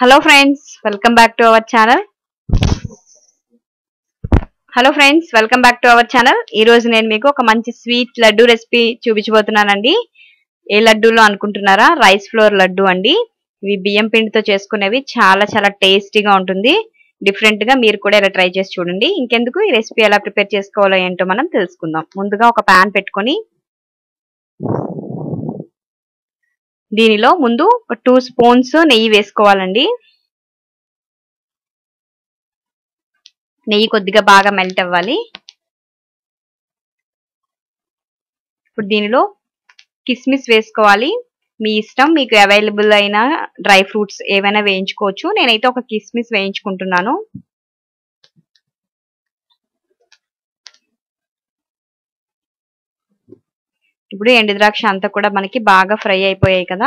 hello friends welcome back to our channel hello friends welcome back to our channel ఈ రోజు నేను మీకు ఒక మంచి స్వీట్ లడ్డు రెసిపీ చూపించబోతున్నానండి ఏ లడ్డూలో అనుకుంటున్నారా రైస్ ఫ్లోర్ లడ్డు అండి ఇవి బియ్యం పిండితో చేసుకునేవి చాలా చాలా టేస్టీగా ఉంటుంది డిఫరెంట్ గా మీరు కూడా ఇలా ట్రై చేసి చూడండి ఇంకెందుకు ఈ రెసిపీ ఎలా ప్రిపేర్ చేసుకోవాలో ఏంటో మనం తెలుసుకుందాం ముందుగా ఒక పాన్ పెట్టుకొని దీనిలో ముందు ఒక టూ స్పూన్స్ నెయ్యి వేసుకోవాలండి నెయ్యి కొద్దిగా బాగా మెల్ట్ అవ్వాలి ఇప్పుడు దీనిలో కిస్మిస్ వేసుకోవాలి మీ ఇష్టం మీకు అవైలబుల్ అయిన డ్రై ఫ్రూట్స్ ఏవైనా వేయించుకోవచ్చు నేనైతే ఒక కిస్మిస్ వేయించుకుంటున్నాను ఇప్పుడు ఎండు ద్రాక్ష అంతా కూడా మనకి బాగా ఫ్రై అయిపోయాయి కదా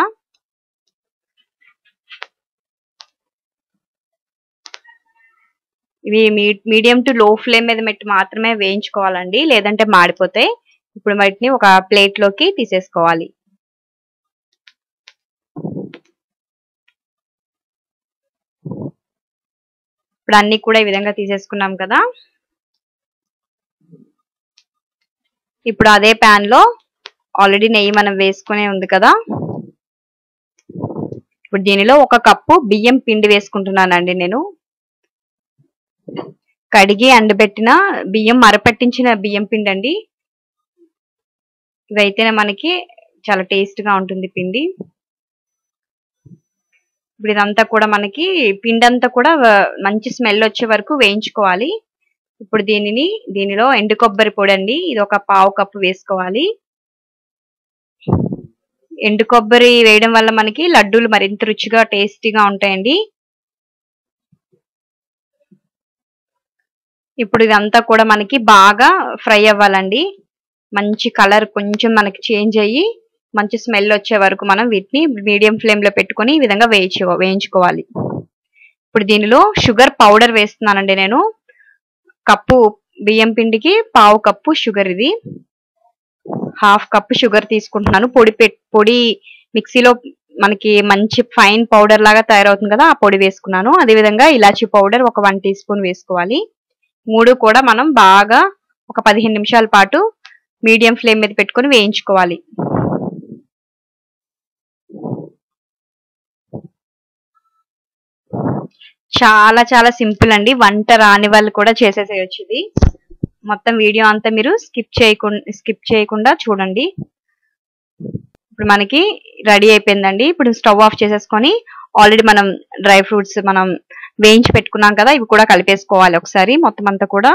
ఇవి మీడియం టు లో ఫ్లేమ్ మీద పెట్టి మాత్రమే వేయించుకోవాలండి లేదంటే మాడిపోతాయి ఇప్పుడు వాటిని ఒక ప్లేట్ లోకి తీసేసుకోవాలి ఇప్పుడు అన్ని కూడా ఈ విధంగా తీసేసుకున్నాం కదా ఇప్పుడు అదే ప్యాన్ లో ఆల్రెడీ నెయ్యి మనం వేసుకునే ఉంది కదా ఇప్పుడు దీనిలో ఒక కప్పు బియ్యం పిండి వేసుకుంటున్నానండి నేను కడిగి ఎండబెట్టిన బియ్యం మరపట్టించిన బియ్యం పిండి అండి ఇవైతేనే మనకి చాలా టేస్ట్ గా ఉంటుంది పిండి ఇప్పుడు ఇదంతా కూడా మనకి పిండి అంతా కూడా మంచి స్మెల్ వచ్చే వరకు వేయించుకోవాలి ఇప్పుడు దీనిని దీనిలో ఎండు కొబ్బరి పొడి అండి ఇది ఒక పావు కప్పు వేసుకోవాలి ఎండు కొబ్బరి వేయడం వల్ల మనకి లడ్డూలు మరింత రుచిగా టేస్టీగా ఉంటాయండి ఇప్పుడు ఇదంతా కూడా మనకి బాగా ఫ్రై అవ్వాలండి మంచి కలర్ కొంచెం మనకి చేంజ్ అయ్యి మంచి స్మెల్ వచ్చే వరకు మనం వీటిని మీడియం ఫ్లేమ్ లో పెట్టుకొని ఈ విధంగా వేయించు వేయించుకోవాలి ఇప్పుడు దీనిలో షుగర్ పౌడర్ వేస్తున్నానండి నేను కప్పు బియ్యం పిండికి పావు కప్పు షుగర్ ఇది హాఫ్ కప్ షుగర్ తీసుకుంటున్నాను పొడి పొడి మిక్సీలో మనకి మంచి ఫైన్ పౌడర్ లాగా తయారవుతుంది కదా ఆ పొడి వేసుకున్నాను అదేవిధంగా ఇలాచీ పౌడర్ ఒక వన్ టీ స్పూన్ వేసుకోవాలి మూడు కూడా మనం బాగా ఒక పదిహేను నిమిషాల పాటు మీడియం ఫ్లేమ్ మీద పెట్టుకొని వేయించుకోవాలి చాలా చాలా సింపుల్ అండి వంట రాని వాళ్ళు కూడా చేసేసేయచ్చు ఇది మొత్తం వీడియో అంతా మీరు స్కిప్ చేయకుండా స్కిప్ చేయకుండా చూడండి ఇప్పుడు మనకి రెడీ అయిపోయిందండి ఇప్పుడు స్టవ్ ఆఫ్ చేసేసుకొని ఆల్రెడీ మనం డ్రై ఫ్రూట్స్ మనం వేయించి పెట్టుకున్నాం కదా ఇవి కూడా కలిపేసుకోవాలి ఒకసారి మొత్తం అంతా కూడా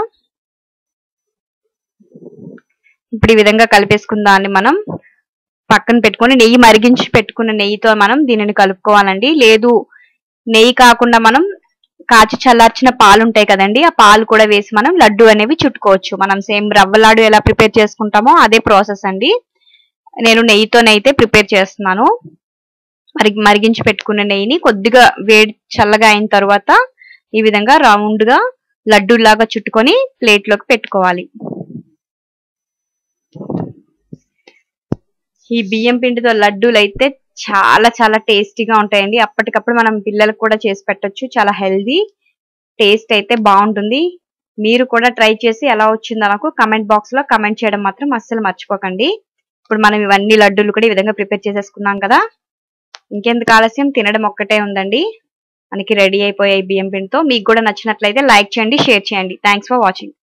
ఇప్పుడు ఈ విధంగా కలిపేసుకున్న దాన్ని మనం పక్కన పెట్టుకొని నెయ్యి మరిగించి పెట్టుకున్న నెయ్యితో మనం దీనిని కలుపుకోవాలండి లేదు నెయ్యి కాకుండా మనం కాచి చల్లార్చిన పాలు ఉంటాయి కదండి ఆ పాలు కూడా వేసి మనం లడ్డు అనేవి చుట్టుకోవచ్చు మనం సేమ్ రవ్వ లాడు ఎలా ప్రిపేర్ చేసుకుంటామో అదే ప్రాసెస్ అండి నేను నెయ్యితోనైతే ప్రిపేర్ చేస్తున్నాను మరి మరిగించి పెట్టుకున్న నెయ్యిని కొద్దిగా వేడి చల్లగా అయిన తర్వాత ఈ విధంగా రౌండ్ గా లడ్డూలాగా చుట్టుకొని ప్లేట్ లోకి పెట్టుకోవాలి ఈ బియ్యం పిండితో లడ్డూలు అయితే చాలా చాలా టేస్టీగా ఉంటాయండి అప్పటికప్పుడు మనం పిల్లలకు కూడా చేసి పెట్టొచ్చు చాలా హెల్దీ టేస్ట్ అయితే బాగుంటుంది మీరు కూడా ట్రై చేసి ఎలా వచ్చిందో నాకు కమెంట్ బాక్స్ లో కమెంట్ చేయడం మాత్రం అస్సలు మర్చిపోకండి ఇప్పుడు మనం ఇవన్నీ లడ్డూలు కూడా ఈ విధంగా ప్రిపేర్ చేసేసుకున్నాం కదా ఇంకెందుకు ఆలస్యం తినడం ఒక్కటే ఉందండి మనకి రెడీ అయిపోయాయి బియ్యం పిండితో మీకు కూడా నచ్చినట్లయితే లైక్ చేయండి షేర్ చేయండి థ్యాంక్స్ ఫర్ వాచింగ్